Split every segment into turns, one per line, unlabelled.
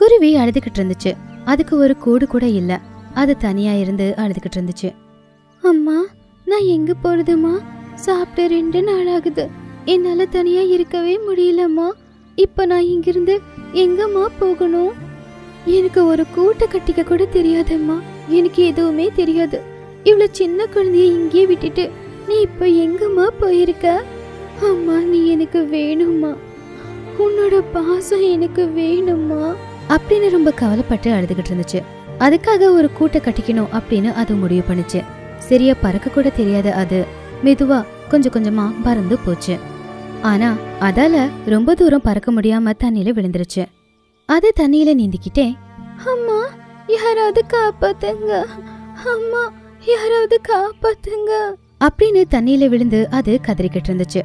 குருவி அழுதுகிட்டு இருந்துச்சு அதுக்கு ஒரு கூடு கூட இல்ல அது தனியா இருந்து அழுதுகிட்டு இருந்துச்சு அம்மா நான் எங்க போறதுமா சாப்பிட்டு ரெண்டு நாள் ஆகுது என்னால தனியா இருக்கவே முடியலம்மா இப்ப நான் இங்கிருந்து எங்கம்மா போகணும் எனக்கு ஒரு கூட்டை கட்டிக்க கூட தெரியாதம்மா எனக்கு எதுவுமே தெரியாது இவ்வளவு சின்ன குழந்தைய இங்கேயே விட்டுட்டு நீ இப்ப எங்கம்மா போயிருக்க அம்மா நீ எனக்கு வேணும்மா உன்னோட பாசம் எனக்கு வேணும்மா அப்படின்னு ரொம்ப கவலைப்பட்டு அழுதுகிட்டு இருந்துச்சு அதுக்காக ஒரு கூட்டை கட்டிக்கணும் அப்படின்னு அது முடிவு பண்ணுச்சு சரியா பறக்க கூட தெரியாத அது மெதுவா கொஞ்சம் கொஞ்சமா பறந்து போச்சு ஆனா அதால ரொம்ப தூரம் பறக்க முடியாம தண்ணியில விழுந்துருச்சு அது தண்ணியில நீந்திக்கிட்டே அம்மா யாராவது காப்பாத்துங்க அம்மா யாராவது காப்பாத்துங்க அப்படின்னு தண்ணியில விழுந்து அது கதறிக்கிட்டு இருந்துச்சு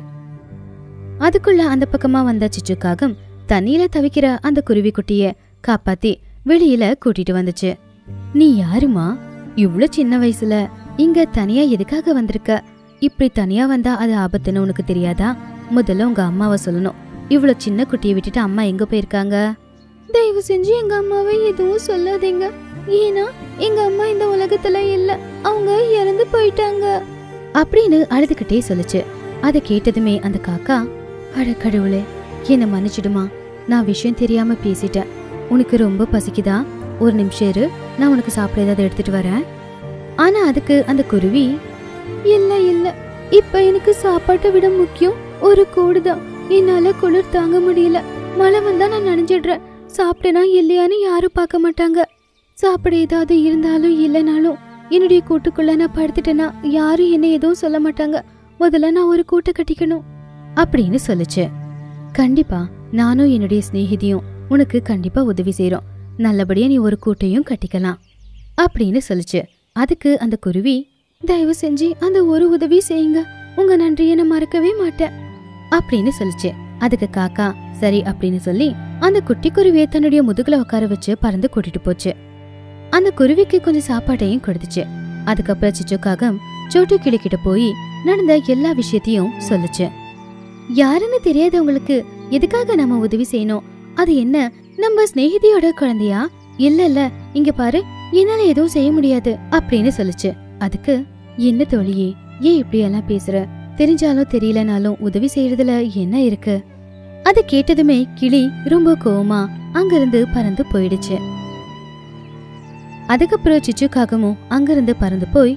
அதுக்குள்ள அந்த பக்கமா வந்த சிச்சுக்காகம் தண்ணியில தவிக்கிற அந்த குருவி குட்டிய காப்பாத்தி வெளியில கூட்டிட்டு வந்துச்சு நீ யாருமா இவ்ளோ சின்ன வயசுல இங்க தனியா எதுக்காக வந்திருக்க இப்படி தனியா வந்தா அது ஆபத்துன்னு உனக்கு தெரியாதா முதல்ல உங்க அம்மாவை சொல்லணும் இவ்ளோ சின்ன குட்டியை விட்டுட்டு அம்மா எங்க போயிருக்காங்க தயவு செஞ்சு எங்க அம்மாவை எதுவும் சொல்லாதீங்க ஏன்னா எங்க அம்மா இந்த உலகத்துல இல்ல அவங்க இறந்து போயிட்டாங்க அப்படின்னு அழுதுகிட்டே சொல்லுச்சு அதை கேட்டதுமே அந்த காக்கா அட கடவுளே என்ன மன்னிச்சிடுமா நான் விஷயம் தெரியாம பேசிட்டேன் உனக்கு ரொம்ப பசிக்குதா ஒரு நிமிஷம் இரு நான் உனக்கு சாப்பிட ஏதாவது எடுத்துட்டு வரேன் ஆனா அதுக்கு அந்த குருவி இல்ல இல்ல இப்ப எனக்கு சாப்பாட்டை விட முக்கியம் ஒரு கூடுதான் என்னால குளிர் தாங்க முடியல மழை வந்தா நான் நனைஞ்சிடுறேன் சாப்பிட்டேனா இல்லையான்னு யாரும் பார்க்க மாட்டாங்க சாப்பிட ஏதாவது இருந்தாலும் இல்லைனாலும் என்னுடைய கூட்டுக்குள்ள நான் படுத்துட்டேனா யாரும் என்ன எதுவும் சொல்ல மாட்டாங்க முதல்ல நான் ஒரு கூட்டை கட்டிக்கணும் அப்படின்னு சொல்லுச்சு கண்டிப்பா நானும் என்னுடைய சிநேகிதியும் உனக்கு கண்டிப்பா உதவி செய்றோம் நல்லபடியா நீ ஒரு கூட்டையும் கட்டிக்கலாம் அப்படின்னு சொல்லுச்சு அதுக்கு அந்த குருவி தயவு செஞ்சு அந்த ஒரு உதவி செய்யுங்க உங்க நன்றியை நான் மறக்கவே மாட்டேன் அப்படின்னு சொல்லுச்சு அதுக்கு காக்கா சரி அப்படின்னு சொல்லி அந்த குட்டி குருவியை தன்னுடைய முதுகுல உட்கார வச்சு பறந்து கூட்டிட்டு போச்சு அந்த குருவிக்கு கொஞ்சம் சாப்பாட்டையும் கொடுத்துச்சு அதுக்கப்புறம் சிச்சுக்காகம் சோட்டு கிளிக்கிட்ட போய் நடந்த எல்லா விஷயத்தையும் சொல்லுச்சு யாருன்னு தெரியாதவங்களுக்கு எதுக்காக நம்ம உதவி செய்யணும் அது என்ன நம்ம சிநேகிதியோட குழந்தையா இல்ல இல்ல இங்க பாரு என்னால எதுவும் செய்ய முடியாது அப்படின்னு சொல்லுச்சு அதுக்கு என்ன தோழியே ஏன் இப்படி எல்லாம் பேசுற தெரிஞ்சாலும் தெரியலனாலும் உதவி செய்யறதுல என்ன இருக்கு அதை கேட்டதுமே கிளி ரொம்ப கோவமா அங்கிருந்து பறந்து போயிடுச்சு அதுக்கப்புறம் சிச்சுக்காகமும் அங்கிருந்து பறந்து போய்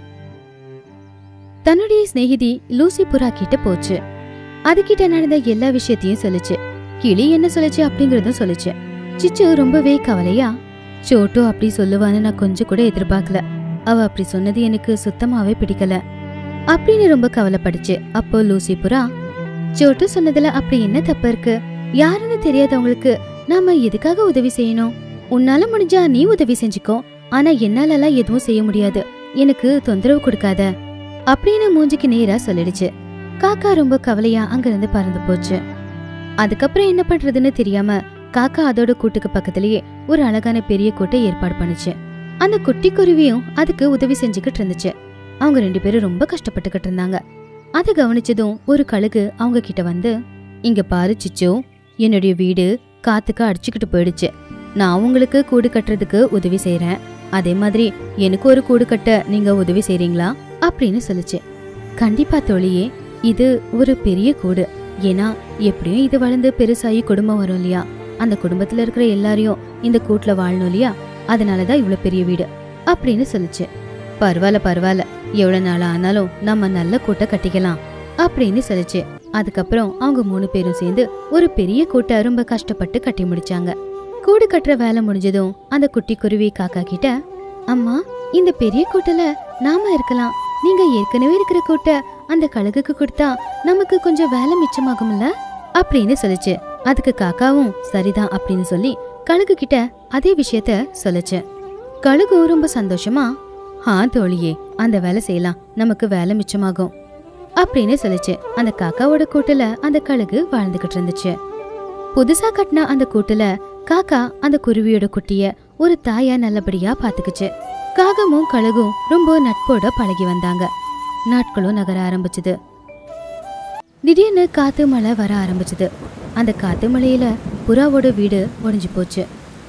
தன்னுடைய சிநேகிதி லூசி புறா கிட்ட போச்சு அதுகிட்ட நடந்த எல்லா விஷயத்தையும் சொல்லுச்சு கிளி என்ன சொல்லுச்சு அப்படிங்கறதும் சொல்லுச்சு சிச்சு ரொம்பவே கவலையா சோட்டோ அப்படி சொல்லுவான்னு நான் கொஞ்சம் கூட எதிர்பார்க்கல அவ அப்படி சொன்னது எனக்கு சுத்தமாவே பிடிக்கல அப்படின்னு ரொம்ப கவலைப்படுச்சு அப்போ லூசி புறா சோட்டு சொன்னதுல அப்படி என்ன தப்பு இருக்கு யாருன்னு தெரியாதவங்களுக்கு நாம எதுக்காக உதவி செய்யணும் உன்னால முடிஞ்சா நீ உதவி செஞ்சுக்கோ ஆனா என்னாலலாம் எதுவும் செய்ய முடியாது எனக்கு தொந்தரவு கொடுக்காத அப்படின்னு மூஞ்சிக்கு நேரா சொல்லிடுச்சு காக்கா ரொம்ப கவலையா அங்கிருந்து பறந்து போச்சு அதுக்கப்புறம் என்ன பண்றதுன்னு தெரியாம காக்கா அதோட கூட்டுக்கு பக்கத்திலேயே ஒரு அழகான பெரிய கூட்டை ஏற்பாடு பண்ணுச்சு அந்த குட்டி குருவியும் அதுக்கு உதவி செஞ்சுக்கிட்டு இருந்துச்சு அவங்க ரெண்டு பேரும் ரொம்ப கஷ்டப்பட்டுக்கிட்டு இருந்தாங்க அதை கவனிச்சதும் ஒரு கழுகு அவங்க கிட்ட வந்து இங்க பாரு சிச்சு என்னுடைய வீடு காத்துக்கு அடிச்சுக்கிட்டு போயிடுச்சு நான் உங்களுக்கு கூடு கட்டுறதுக்கு உதவி செய்றேன் அதே மாதிரி எனக்கு ஒரு கூடு கட்ட நீங்க உதவி செய்றீங்களா அப்படின்னு சொல்லுச்சு கண்டிப்பா தோழியே இது ஒரு பெரிய கூடு ஏன்னா எப்படியும் இது வளர்ந்து பெருசாகி குடும்பம் வரும் இல்லையா அந்த குடும்பத்துல இருக்கிற எல்லாரையும் இந்த கூட்டுல வாழணும் இல்லையா அதனாலதான் இவ்வளவு பெரிய வீடு அப்படின்னு சொல்லுச்சு பரவாயில்ல பரவாயில்ல எவ்வளவு நாள் ஆனாலும் நம்ம நல்ல கூட்டை கட்டிக்கலாம் அப்படின்னு சொல்லுச்சு அதுக்கப்புறம் அவங்க மூணு பேரும் சேர்ந்து ஒரு பெரிய கூட்டை ரொம்ப கஷ்டப்பட்டு கட்டி முடிச்சாங்க கூடு கட்டுற வேலை முடிஞ்சதும் அந்த குட்டி குருவி காக்கா கிட்ட அம்மா இந்த பெரிய கூட்டுல நாம இருக்கலாம் நீங்க ஏற்கனவே இருக்கிற கூட்டை அந்த கழுகுக்கு கொடுத்தா நமக்கு கொஞ்சம் வேலை மிச்சமாகும்ல அப்படின்னு சொல்லுச்சு அதுக்கு காக்காவும் சரிதான் அப்படின்னு சொல்லி கழுகு கிட்ட அதே விஷயத்த சொல்லுச்சு கழுகும் ரொம்ப சந்தோஷமா ஆ தோழியே அந்த வேலை செய்யலாம் நமக்கு வேலை மிச்சமாகும் அப்படின்னு சொல்லுச்சு அந்த காக்காவோட கூட்டுல அந்த கழுகு வாழ்ந்துகிட்டு இருந்துச்சு புதுசா கட்டின அந்த கூட்டுல காக்கா அந்த குருவியோட குட்டிய ஒரு தாயா நல்லபடியா பாத்துக்குச்சு காகமும் கழுகும் ரொம்ப நட்போட பழகி வந்தாங்க நாட்களும் நகர ஆரம்பிச்சது திடீர்னு காத்து மழை வர ஆரம்பிச்சது அந்த காத்து மழையில புறாவோட வீடு உடைஞ்சு போச்சு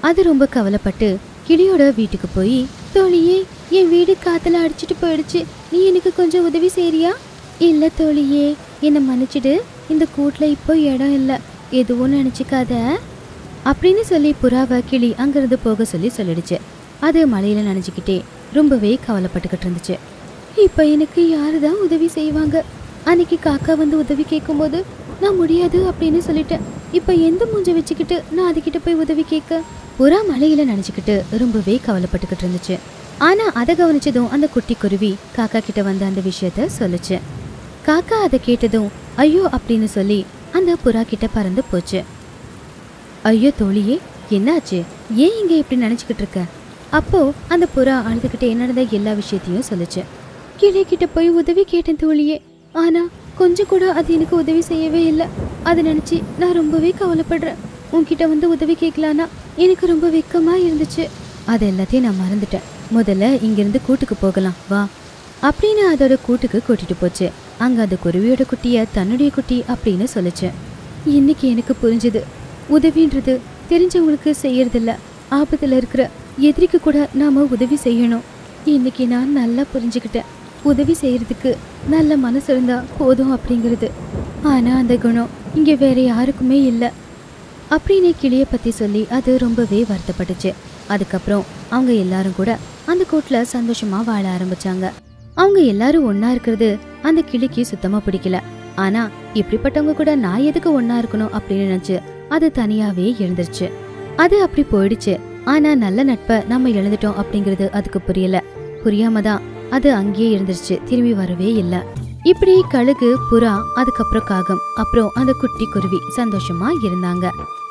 அது ரொம்ப கவலைப்பட்டு கிளியோட வீட்டுக்கு போய் தோழியே என் வீடு காத்துல அடிச்சிட்டு போயிடுச்சு நீ எனக்கு கொஞ்சம் உதவி செய்றியா இல்ல தோழியே என்னை மன்னிச்சிடு இந்த கூட்டுல இப்போ இடம் இல்ல எதுவும் நினைச்சுக்காத அப்படின்னு சொல்லி புறாவை கிளி அங்கிருந்து போக சொல்லி சொல்லிடுச்சு அது மலையில நனைஞ்சுக்கிட்டே ரொம்பவே கவலைப்பட்டுக்கிட்டு இருந்துச்சு இப்ப எனக்கு யாரு தான் உதவி செய்வாங்க அன்னைக்கு காக்கா வந்து உதவி கேட்கும்போது நான் முடியாது அப்படின்னு சொல்லிட்டேன் இப்ப எந்த மூஞ்ச வச்சுக்கிட்டு நான் அதுகிட்ட போய் உதவி கேட்க புறா மலையில நனைஞ்சுக்கிட்டு ரொம்பவே கவலைப்பட்டுக்கிட்டு இருந்துச்சு ஆனா அதை கவனிச்சதும் அந்த குட்டி குருவி காக்கா கிட்ட வந்து அந்த விஷயத்த சொல்லுச்சு காக்கா அதை கேட்டதும் ஐயோ அப்படின்னு சொல்லி அந்த புறா கிட்ட பறந்து போச்சு ஐயோ தோழியே என்னாச்சு ஏன் இங்க இப்படி நினைச்சுக்கிட்டு இருக்க அப்போ அந்த புறா அழுதுகிட்டே நடந்த எல்லா விஷயத்தையும் சொல்லுச்சு கிளை கிட்ட போய் உதவி கேட்டேன் தோழியே ஆனா கொஞ்சம் கூட அது எனக்கு உதவி செய்யவே இல்லை அதை நினைச்சு நான் ரொம்பவே கவலைப்படுறேன் உன்கிட்ட வந்து உதவி கேட்கலானா எனக்கு ரொம்ப வெக்கமா இருந்துச்சு அது எல்லாத்தையும் நான் மறந்துட்டேன் முதல்ல இங்கிருந்து கூட்டுக்கு போகலாம் வா அப்படின்னு அதோட கூட்டுக்கு கூட்டிட்டு போச்சு அங்க அந்த குருவியோட குட்டிய தன்னுடைய குட்டி அப்படின்னு சொல்லுச்சு இன்னைக்கு எனக்கு புரிஞ்சுது உதவின்றது தெரிஞ்சவங்களுக்கு செய்யறதில்ல ஆபத்துல இருக்கிற எதிரிக்கு கூட நாம உதவி செய்யணும் இன்னைக்கு நான் நல்லா புரிஞ்சுக்கிட்டேன் உதவி செய்யறதுக்கு நல்ல மனசு இருந்தா போதும் அப்படிங்கிறது ஆனா அந்த குணம் இங்க வேற யாருக்குமே இல்லை அப்படின்னு கிளிய பத்தி சொல்லி அது ரொம்பவே வருத்தப்பட்டுச்சு அதுக்கப்புறம் அவங்க எல்லாரும் கூட அந்த கூட்டுல சந்தோஷமா வாழ ஆரம்பிச்சாங்க அவங்க எல்லாரும் ஒண்ணா இருக்கிறது அந்த கிளிக்கு சுத்தமா பிடிக்கல ஆனா இப்படிப்பட்டவங்க கூட நான் எதுக்கு ஒண்ணா இருக்கணும் அப்படின்னு நினைச்சு அது தனியாவே எழுந்துருச்சு அது அப்படி போயிடுச்சு ஆனா நல்ல நட்பை நம்ம இழந்துட்டோம் அப்படிங்கிறது அதுக்கு புரியல புரியாம தான் அது அங்கேயே இருந்துருச்சு திரும்பி வரவே இல்ல இப்படி கழுகு புறா அதுக்கப்புறம் காகம் அப்புறம் அந்த குட்டி குருவி சந்தோஷமா இருந்தாங்க